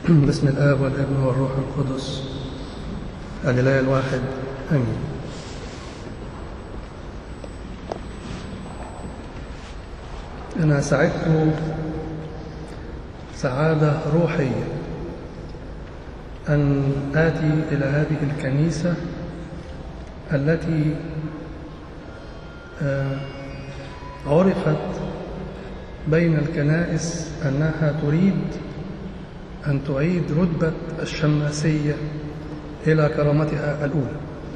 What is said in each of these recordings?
بسم الآب والابن والروح القدس الإله الواحد آمين أنا سعدت سعادة روحية أن آتي إلى هذه الكنيسة التي آه، عرفت بين الكنائس أنها تريد أن تعيد رتبة الشماسية إلى كرامتها الأولى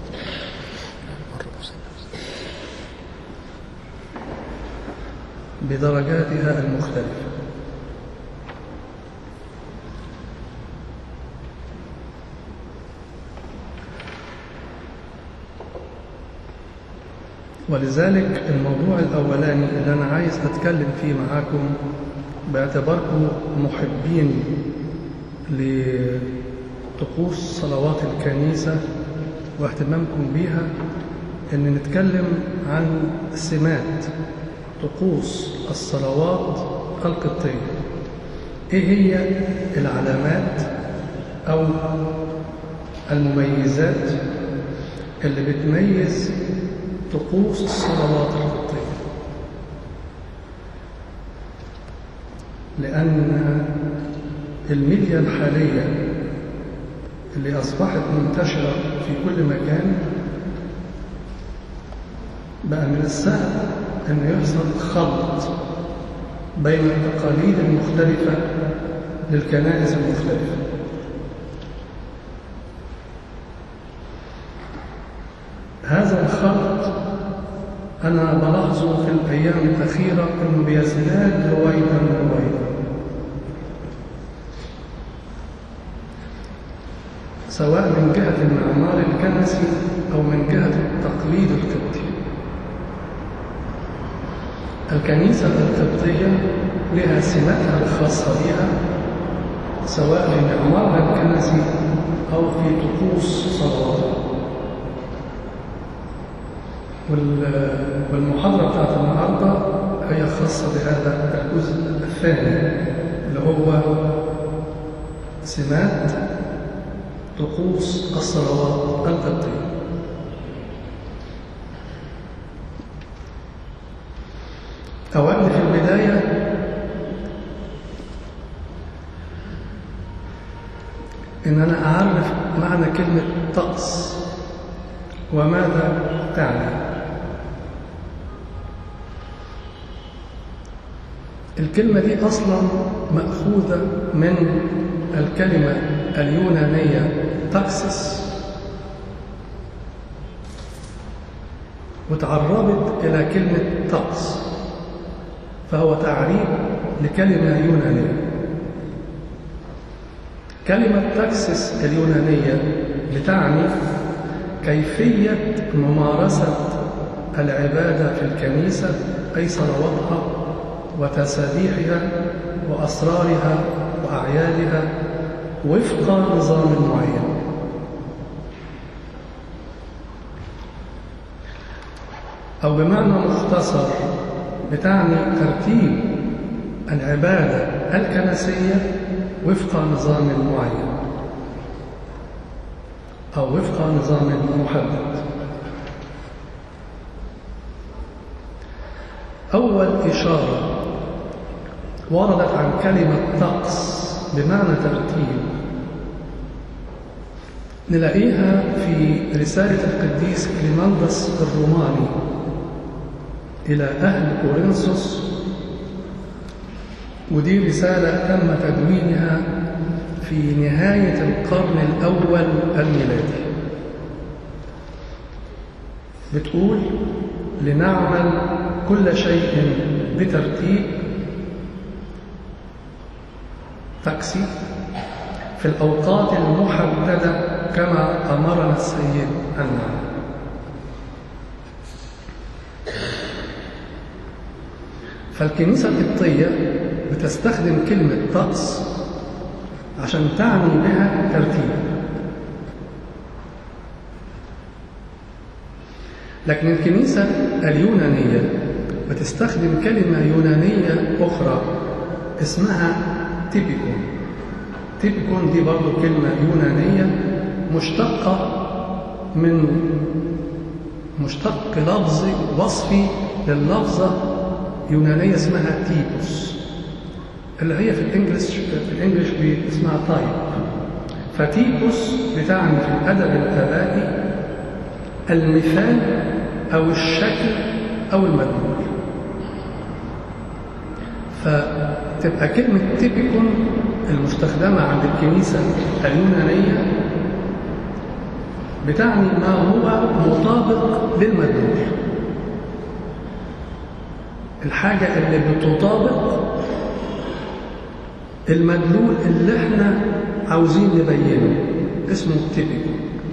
بدرجاتها المختلفة ولذلك الموضوع الأولاني اللي أنا عايز أتكلم فيه معاكم باعتباركم محبين لطقوس صلوات الكنيسة واهتمامكم بيها أن نتكلم عن سمات طقوس الصلوات القبطية إيه هي العلامات أو المميزات اللي بتميز طقوس الصلوات القبطية لأن الميديا الحالية اللي أصبحت منتشرة في كل مكان بقى من السهل أن يحصل خلط بين التقاليد المختلفة للكنائس المختلفة هذا الخلط أنا بلاحظه في الأيام الأخيرة أنه بيزداد رويدا رويدا سواء من جهة المعمار الكنسي أو من جهة التقليد القبطي الكنيسة القبطية لها سماتها الخاصة بها سواء في معمارها الكنسي أو في طقوس صلواتها والمحاضرة بتاعت النهاردة هي خاصة بهذا الجزء الثاني اللي هو سمات طقوس الصلوات القبطية أود في البداية إن أنا أعرف معنى كلمة طقس وماذا تعني الكلمة دي أصلا مأخوذة من الكلمة اليونانية تاكسس وتعربت إلى كلمة طقس فهو تعريب لكلمة يونانية كلمة تاكسس اليونانية بتعني كيفية ممارسة العبادة في الكنيسة أي صلواتها وتسابيحها وأسرارها وأعيادها وفق نظام معين أو بمعنى مختصر بتعني ترتيب العبادة الكنسية وفق نظام معين أو وفق نظام محدد أول إشارة وردت عن كلمة طقس بمعنى ترتيب نلاقيها في رسالة القديس كليماندس الروماني إلى أهل كورنثوس ودي رسالة تم تدوينها في نهاية القرن الأول الميلادي بتقول لنعمل كل شيء بترتيب تاكسي في الأوقات المحددة كما أمرنا السيد أن نعمل فالكنيسة القبطية بتستخدم كلمة طقس عشان تعني بها ترتيب لكن الكنيسة اليونانية بتستخدم كلمة يونانية أخرى اسمها تيبيكون تيبيكون دي برضو كلمة يونانية مشتقة من مشتق لفظي وصفي لللفظة يونانية اسمها تيبوس اللي هي في الانجليش في الانجليش اسمها تايب فتيبوس بتعني في الادب الابائي المثال او الشكل او المدلول فتبقى كلمة تيبيكون المستخدمة عند الكنيسة اليونانية بتعني ما هو مطابق للمدلول الحاجة اللي بتطابق المدلول اللي احنا عاوزين نبينه اسمه تيبيكو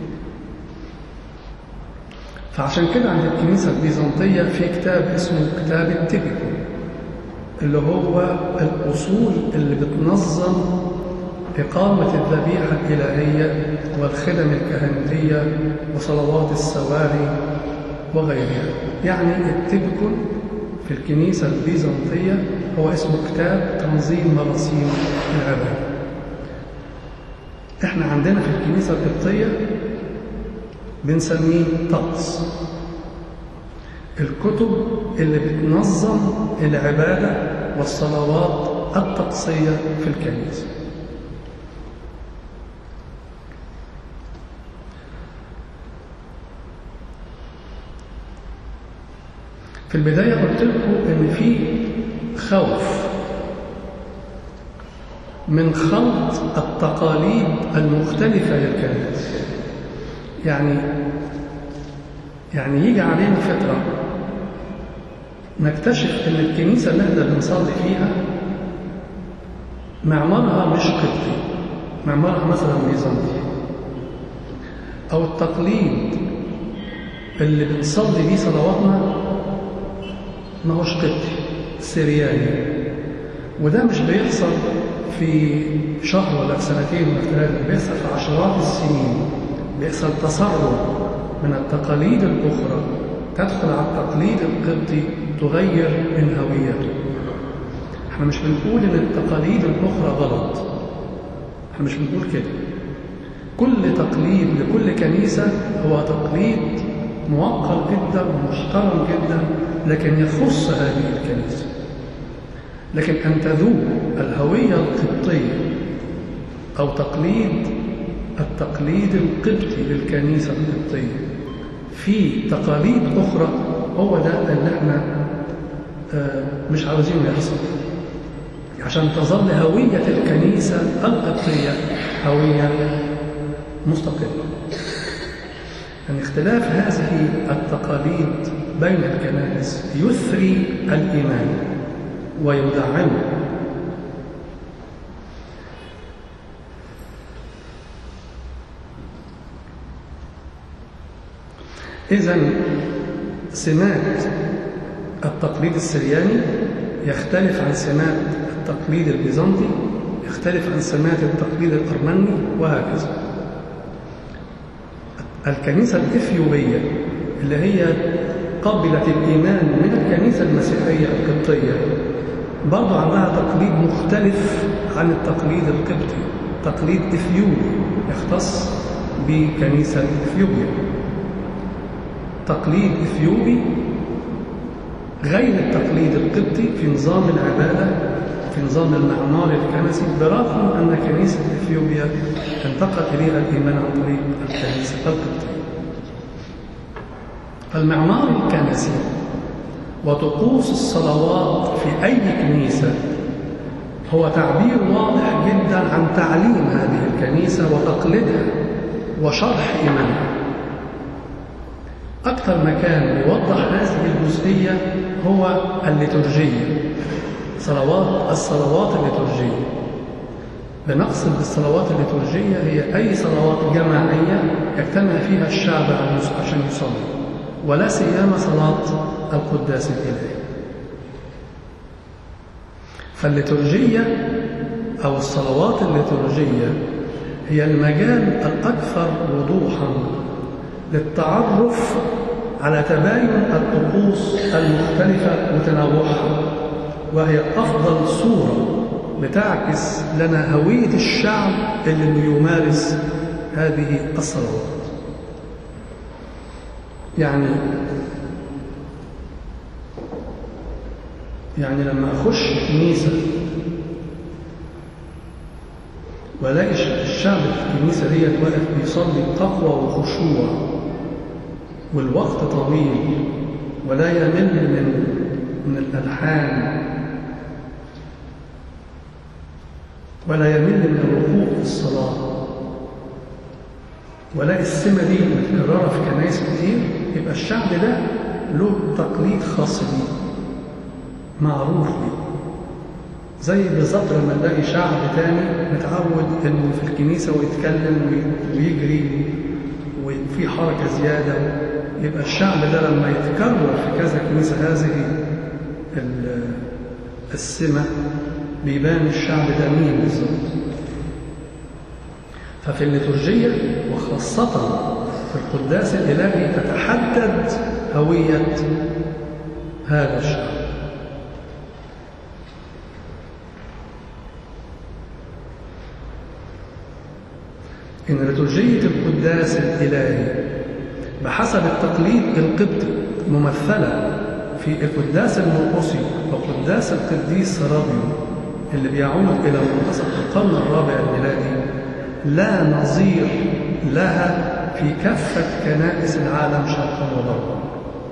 فعشان كده عند الكنيسة البيزنطية في كتاب اسمه كتاب التيبيكو اللي هو الأصول اللي بتنظم إقامة الذبيحة الإلهية والخدم الكهنوتية وصلوات السواري وغيرها يعني التبكن في الكنيسة البيزنطية هو اسمه كتاب تنظيم مراسيم العبادة احنا عندنا في الكنيسة القبطية بنسميه طقس الكتب اللي بتنظم العبادة والصلوات الطقسية في الكنيسة في البداية قلت لكم إن في خوف من خلط التقاليد المختلفة للكنائس يعني يعني يجي علينا فترة نكتشف إن الكنيسة اللي احنا بنصلي فيها معمارها مش قبطي معمارها مثلا بيزنطي أو التقليد اللي بنصلي بيه صلواتنا ما هوش قبطي سرياني وده مش بيحصل في شهر ولا في سنتين ولا في ثلاثة بيحصل في عشرات السنين بيحصل تسرب من التقاليد الأخرى تدخل على التقليد القبطي تغير من هويته احنا مش بنقول ان التقاليد الأخرى غلط احنا مش بنقول كده كل تقليد لكل كنيسة هو تقليد موقر جدا ومحترم جدا لكن يخص هذه الكنيسة لكن أن تذوب الهوية القبطية أو تقليد التقليد القبطي للكنيسة القبطية في تقاليد أخرى هو ده اللي احنا مش عاوزينه يحصل عشان تظل هوية الكنيسة القبطية هوية مستقلة يعني اختلاف هذه التقاليد بين الكنائس يثري الإيمان ويدعمه إذا سمات التقليد السرياني يختلف عن سمات التقليد البيزنطي يختلف عن سمات التقليد الأرمني وهكذا الكنيسة الإثيوبية اللي هي قبلت الإيمان من الكنيسة المسيحية القبطية برضو عندها تقليد مختلف عن التقليد القبطي تقليد إثيوبي يختص بكنيسة إثيوبيا تقليد إثيوبي غير التقليد القبطي في نظام العبادة في نظام المعمار الكنسي برغم أن كنيسة إثيوبيا انتقل إليها الإيمان عن طريق الكنيسة القبطية فالمعمار الكنسي وطقوس الصلوات في أي كنيسة هو تعبير واضح جدا عن تعليم هذه الكنيسة وتقليدها وشرح إيمانها أكثر مكان يوضح هذه الجزئية هو الليتورجية صلوات الصلوات الليتورجية بنقصد بالصلوات الليتورجية هي أي صلوات جماعية يجتمع فيها الشعب عشان يصلي ولا سيما صلاة القداس الإلهي فالليتورجية أو الصلوات الليتورجية هي المجال الأكثر وضوحا للتعرف على تباين الطقوس المختلفة وتنوعها وهي أفضل صورة بتعكس لنا هوية الشعب اللي بيمارس هذه الصلوات يعني يعني لما أخش كنيسة والاقي الشعب في الكنيسة ديت واقف بيصلي بتقوى وخشوع والوقت طويل ولا يمل من من الألحان ولا يمل من الوقوف في الصلاة ولا السمة دي متكررة في كنائس كتير يبقى الشعب ده له تقليد خاص بيه معروف بيه زي بالظبط لما نلاقي شعب تاني متعود انه في الكنيسة ويتكلم ويجري وفي حركة زيادة يبقى الشعب ده لما يتكرر في كذا كنيسة هذه السمة بيبان الشعب ده مين بالظبط ففي الليتورجية وخاصة في القداس الإلهي تتحدد هوية هذا الشعب إن ليتورجية القداس الإلهي بحسب التقليد القبطي ممثلة في القداس المرقصي وقداس القديس رابيو اللي بيعود إلى منتصف القرن الرابع الميلادي لا نظير لها في كافة كنائس العالم شرقا وغربا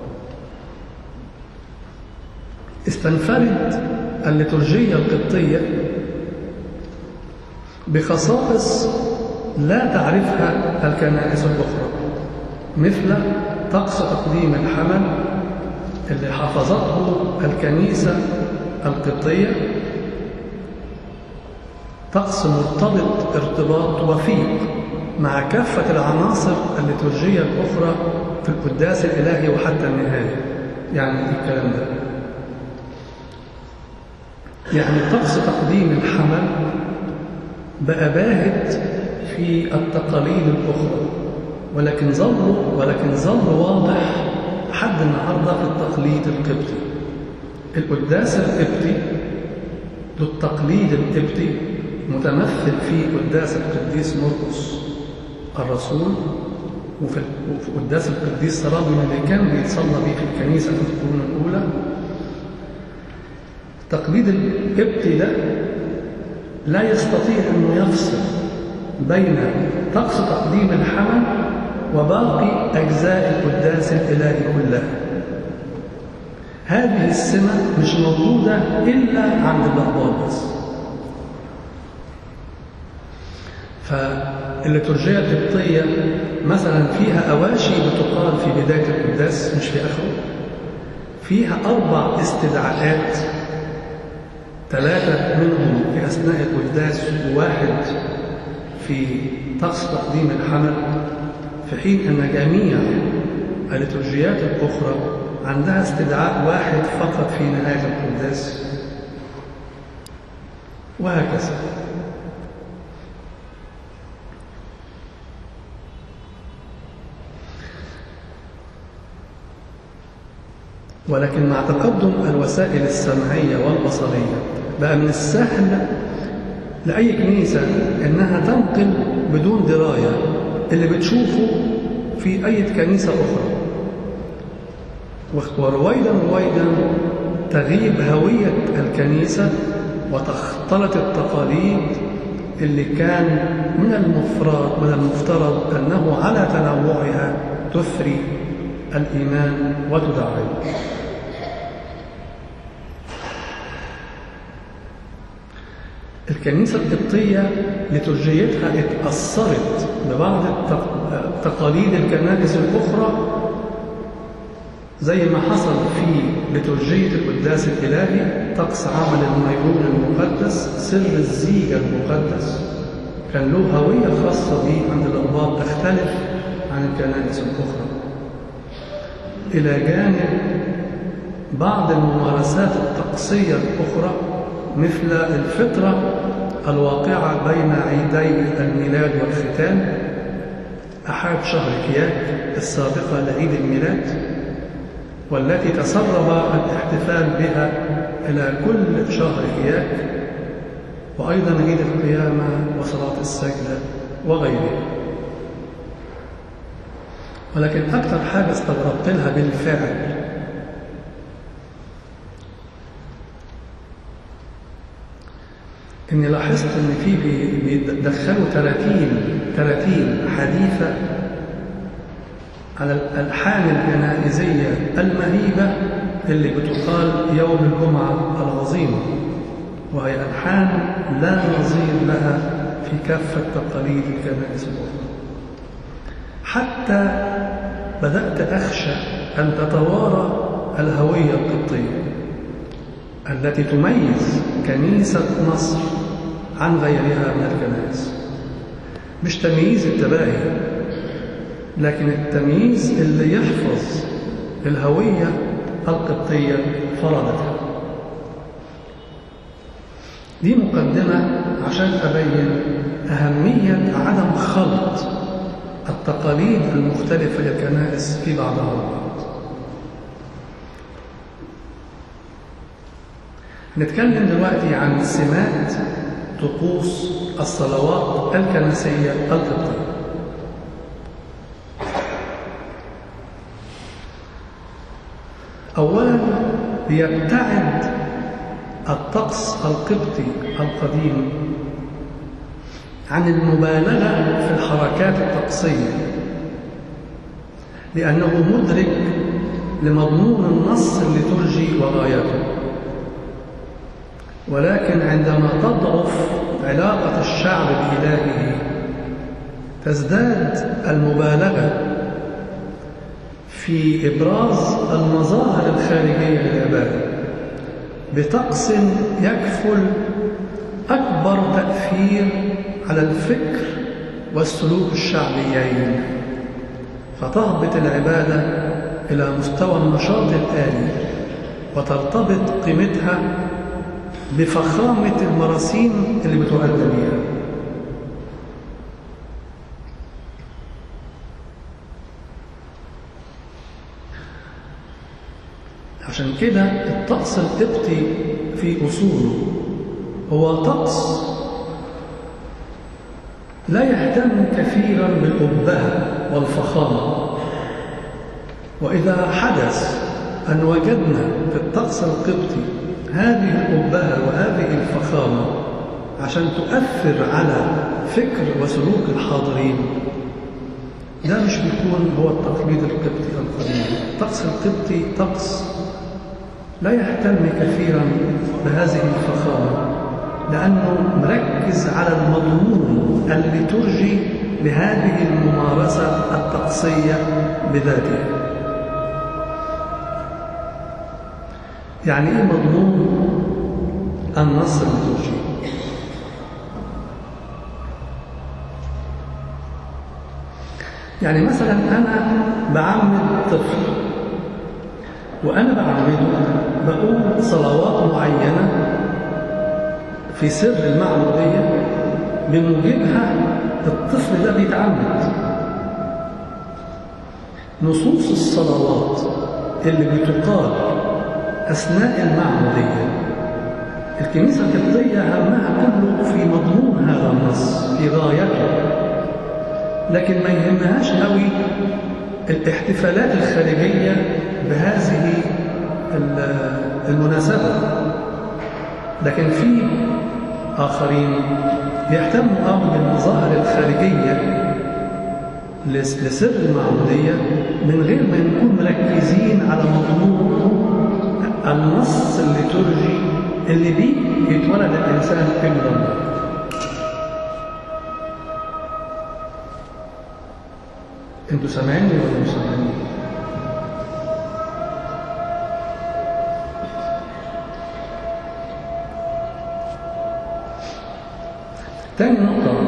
استنفرد الليتورجية القبطية بخصائص لا تعرفها الكنائس الأخرى مثل طقس تقديم الحمل اللي حفظته الكنيسة القبطية طقس مرتبط ارتباط وثيق مع كافة العناصر الليتورجية الأخرى في القداس الإلهي وحتى النهاية يعني إيه الكلام ده يعني طقس تقديم الحمل بقى باهت في التقاليد الأخرى ولكن ظل ولكن ظل واضح لحد النهارده في التقليد القبطي القداس القبطي ذو التقليد القبطي متمثل في قداس القديس مرقس الرسول وفي قداس القديس سرابي اللي كان بيتصلى به في الكنيسة في القرون الأولى التقليد القبطي ده لا يستطيع أنه يفصل بين طقس تقديم الحمل وباقي أجزاء القداس الإلهي كلها هذه السمة مش موجودة إلا عند الباباس فالليتورجية القبطية مثلا فيها أواشي بتقال في بداية القداس مش في آخره فيها أربع استدعاءات ثلاثة منهم في أثناء القداس وواحد في طقس تقديم الحمل في حين أن جميع الليتورجيات الأخرى عندها استدعاء واحد فقط في نهاية القداس وهكذا ولكن مع تقدم الوسائل السمعية والبصرية بقى من السهل لأي كنيسة إنها تنقل بدون دراية اللي بتشوفه في أي كنيسة أخرى ورويدا رويدا تغيب هوية الكنيسة وتختلط التقاليد اللي كان من المفترض من المفترض أنه على تنوعها تثري الإيمان وتدعمه الكنيسة القبطية لترجيتها اتأثرت ببعض تقاليد الكنائس الأخرى زي ما حصل في لترجية القداس الإلهي طقس عمل الميمون المقدس سر الزيجة المقدس كان له هوية خاصة به عند الأرباب تختلف عن الكنائس الأخرى إلى جانب بعض الممارسات الطقسية الأخرى مثل الفطرة الواقعة بين عيدي الميلاد والختان أحد شهر كياك السابقة لعيد الميلاد والتي تسرب الاحتفال بها إلى كل شهر كياك وأيضا عيد القيامة وصلاة السجدة وغيرها ولكن أكثر حاجة استغربت لها بالفعل إني لاحظت إن في بيدخلوا تراتيل تراتيل حديثة على الألحان الجنائزية المهيبة اللي بتقال يوم الجمعة العظيمة وهي ألحان لا نظير لها في كافة تقاليد الكنائس الأخرى حتى بدأت أخشى أن تتوارى الهوية القبطية التي تميز كنيسة مصر عن غيرها من الكنائس مش تمييز التباهي لكن التمييز اللي يحفظ الهوية القبطية فرضتها دي مقدمة عشان أبين أهمية عدم خلط التقاليد المختلفة للكنائس في بعضها البعض نتكلم دلوقتي عن سمات طقوس الصلوات الكنسية القبطية أولا يبتعد الطقس القبطي القديم عن المبالغة في الحركات الطقسية لأنه مدرك لمضمون النص الليتورجي وغايته ولكن عندما تضعف علاقة الشعب بإلهه تزداد المبالغة في إبراز المظاهر الخارجية للعبادة بطقس يكفل أكبر تأثير على الفكر والسلوك الشعبيين فتهبط العبادة إلى مستوى النشاط الآلي وترتبط قيمتها بفخامة المراسيم اللي بتؤدى بيها عشان كده الطقس القبطي في أصوله هو طقس لا يهتم كثيرا بالأبهة والفخامة وإذا حدث أن وجدنا في الطقس القبطي هذه الأبهة وهذه الفخامة عشان تؤثر على فكر وسلوك الحاضرين ده مش بيكون هو التقليد القبطي القديم الطقس القبطي طقس لا يهتم كثيرا بهذه الفخامة لأنه مركز على المضمون الليتورجي لهذه الممارسة الطقسية بذاتها يعني ايه مضمون النص الليتورجي يعني مثلا انا بعمد طفل وانا بعمده بقول صلوات معينه في سر المعموديه بموجبها الطفل ده بيتعمد نصوص الصلوات اللي بتقال أثناء المعمودية الكنيسة القبطية همها كله في مضمون هذا النص في غايته لكن ما يهمهاش قوي الاحتفالات الخارجية بهذه المناسبة لكن في آخرين يهتموا قوي بالمظاهر الخارجية لسر المعمودية من غير ما نكون مركزين على مضمون النص الليتورجي اللي بيه يتولد الإنسان ابن الله انتوا سامعيني ولا مش سامعيني؟ تاني نقطة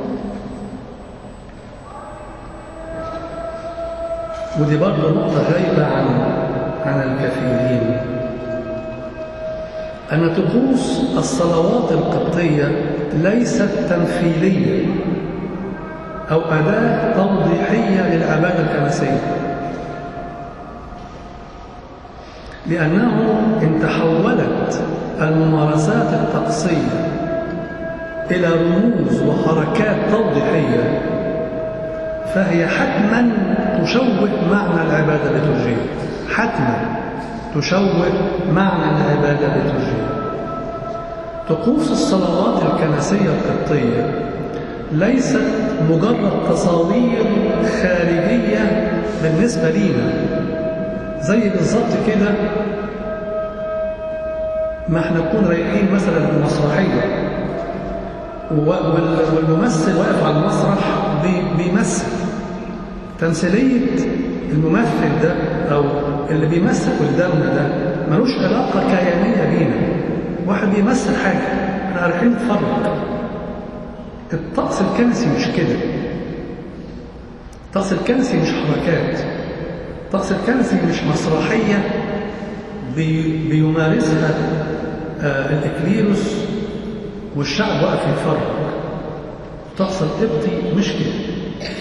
ودي برضه نقطة غايبة عن عن الكثيرين أن طقوس الصلوات القبطية ليست تمثيلية أو أداة توضيحية للعبادة الكنسية لأنه إن تحولت الممارسات الطقسية إلى رموز وحركات توضيحية فهي حتما تشوه معنى العبادة الليتورجية حتما تشوه معنى العبادة الليتورجية طقوس الصلوات الكنسية القبطية ليست مجرد تصاوير خارجية بالنسبة لينا زي بالظبط كده ما احنا نكون رايحين مثلا المسرحية والممثل واقف على المسرح بيمثل تمثيلية الممثل ده أو اللي بيمثل قدامنا ده ملوش علاقة كيانية بينا واحد بيمثل حاجة احنا رايحين نتفرج الطقس الكنسي مش كده الطقس الكنسي مش حركات الطقس الكنسي مش مسرحية بي بيمارسها آه الإكليروس والشعب واقف يتفرج الطقس القبطي مش كده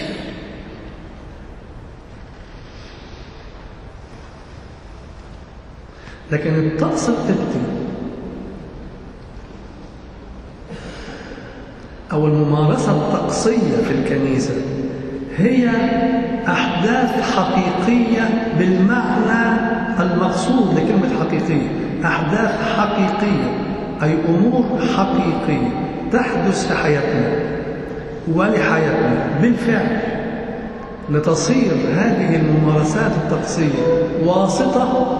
لكن الطقس القبطي أو الممارسة الطقسية في الكنيسة هي أحداث حقيقية بالمعنى المقصود لكلمة حقيقية أحداث حقيقية أي أمور حقيقية تحدث في حياتنا ولحياتنا بالفعل لتصير هذه الممارسات الطقسية واسطة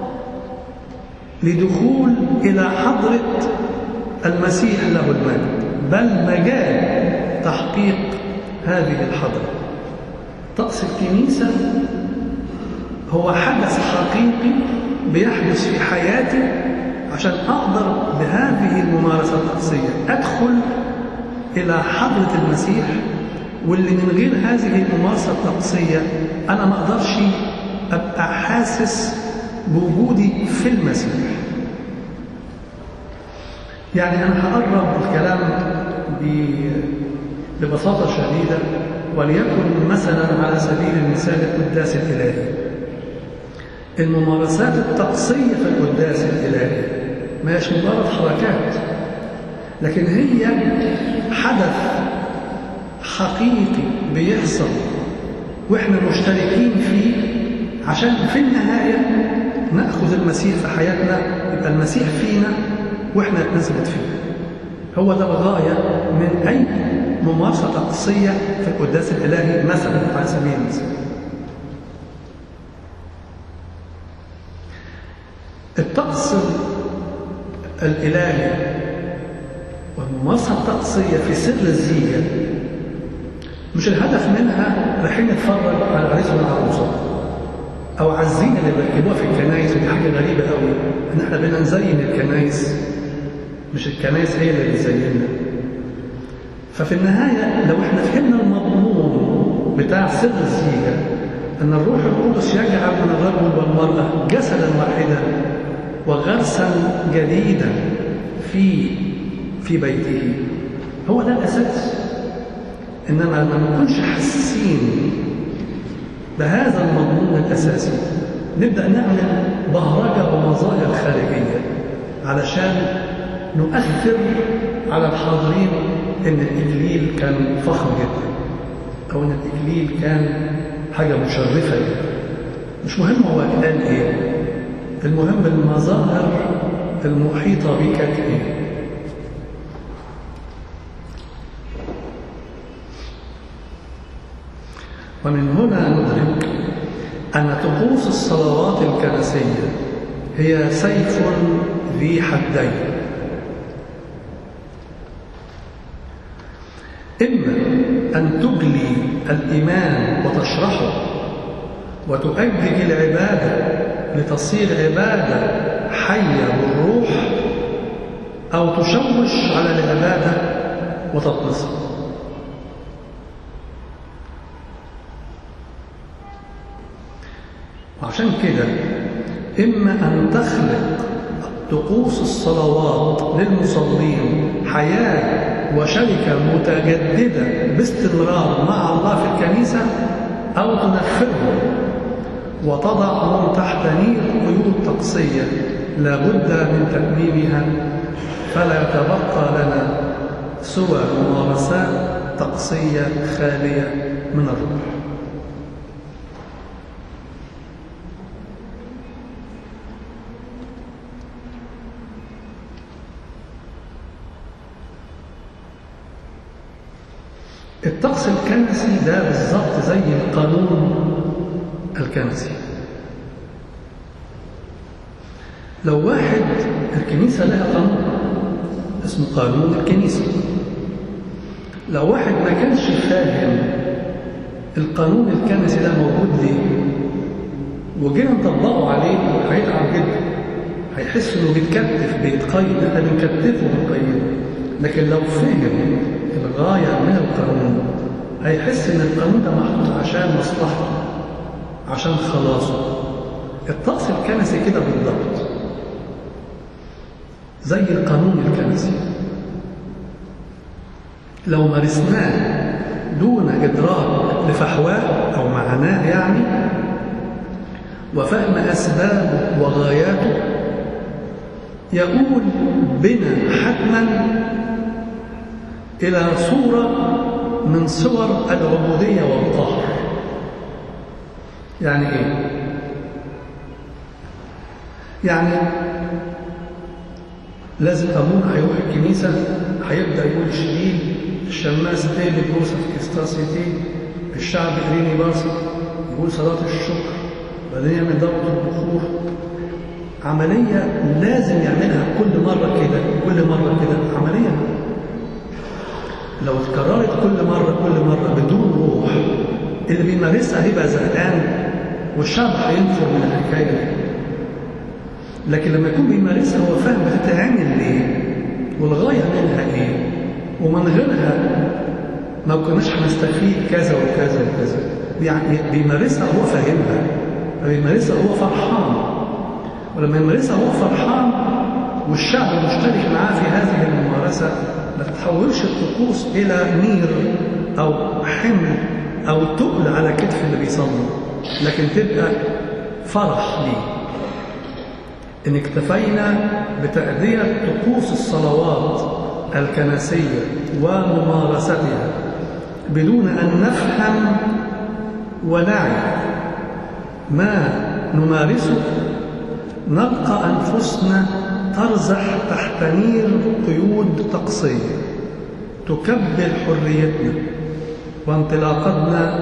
لدخول إلى حضرة المسيح له المجد بل مجال تحقيق هذه الحضرة طقس الكنيسة هو حدث حقيقي بيحدث في حياتي عشان أقدر بهذه الممارسة الطقسية أدخل إلى حضرة المسيح واللي من غير هذه الممارسة الطقسية أنا ما أقدرش أبقى حاسس بوجودي في المسيح يعني أنا هقرب الكلام ببساطة شديدة وليكن مثلا على سبيل المثال القداس الإلهي الممارسات الطقسية في القداس الإلهي ما هيش مجرد حركات لكن هي حدث حقيقي بيحصل واحنا مشتركين فيه عشان في النهاية نأخذ المسيح في حياتنا يبقى المسيح فينا واحنا نثبت فيه هو ده الغاية من أي ممارسة طقسية في القداس الإلهي مثلا على سبيل المثال الطقس الإلهي والممارسة الطقسية في سر الزيجة مش الهدف منها رايحين نتفرج على العريس والعروسة أو على الزينة اللي بيركبوها في الكنايس ودي حاجة غريبة قوي إن إحنا بدنا نزين الكنايس مش الكنايس هي اللي بتزيننا ففي النهاية لو إحنا فهمنا المضمون بتاع سر الزيجة أن الروح القدس يجعل من الرجل والمرأة جسدا واحدا وغرسا جديدا في في بيته هو ده الأساس إنما لما ما نكونش حاسين بهذا المضمون الأساسي نبدأ نعمل بهرجة ومظاهر خارجية علشان نؤثر على الحاضرين إن الإكليل كان فخم جدا أو إن الإكليل كان حاجة مشرفة جدا مش مهم هو قال إيه المهم المظاهر المحيطة بك كانت إيه ومن هنا ندرك أن طقوس الصلوات الكنسية هي سيف ذي حدين إما أن تجلي الإيمان وتشرحه وتؤجج العبادة لتصير عبادة حية بالروح أو تشوش على العبادة وتطمسها وعشان كده إما أن تخلق طقوس الصلوات للمصلين حياة وشركة متجددة باستمرار مع الله في الكنيسة أو تنفذهم وتضعهم تحت نير قيود طقسية لا بد من تأميمها فلا يتبقى لنا سوى ممارسات طقسية خالية من الروح الطقس الكنسي ده بالظبط زي القانون الكنسي لو واحد الكنيسة لها قانون اسمه قانون الكنيسة لو واحد ما كانش فاهم القانون الكنسي ده موجود ليه وجينا نطبقه عليه هيتعب جدا هيحس انه بيتكتف بيتقيد احنا بنكتفه ونقيده لكن لو فهم الغاية من القانون هيحس ان القانون ده محطوط عشان مصلحته عشان خلاصه الطقس الكنسي كده بالضبط زي القانون الكنسي لو مارسناه دون إدراك لفحواه أو معناه يعني وفهم أسبابه وغاياته يقول بنا حتما إلى صورة من صور العبودية والقهر يعني إيه؟ يعني لازم أبونا هيروح الكنيسة هيبدأ يقول شديد الشماس تالي بروسة في كستاسي تي الشعب إليني بارسة يقول صلاة الشكر بعدين يعمل دورة البخور عملية لازم يعملها كل مرة كده كل مرة كده عملية لو اتكررت كل مرة كل مرة بدون روح اللي بيمارسها هيبقى زهقان والشعب هينفر من الحكاية دي لكن لما يكون بيمارسها هو فاهم بتتعمل ليه والغاية منها ايه ومن غيرها ما كناش هنستفيد كذا وكذا وكذا يعني بيمارسها هو فاهمها بيمارسها هو فرحان ولما يمارسها هو فرحان والشعب مشترك معاه في هذه الممارسة ما تتحولش الطقوس إلى نير أو حمل أو تقل على كتف اللي بيصلي لكن تبقى فرح ليه إن اكتفينا بتأدية طقوس الصلوات الكنسية وممارستها بدون أن نفهم ونعي ما نمارسه نلقى أنفسنا ترزح تحت نير قيود طقسية تكبل حريتنا وانطلاقتنا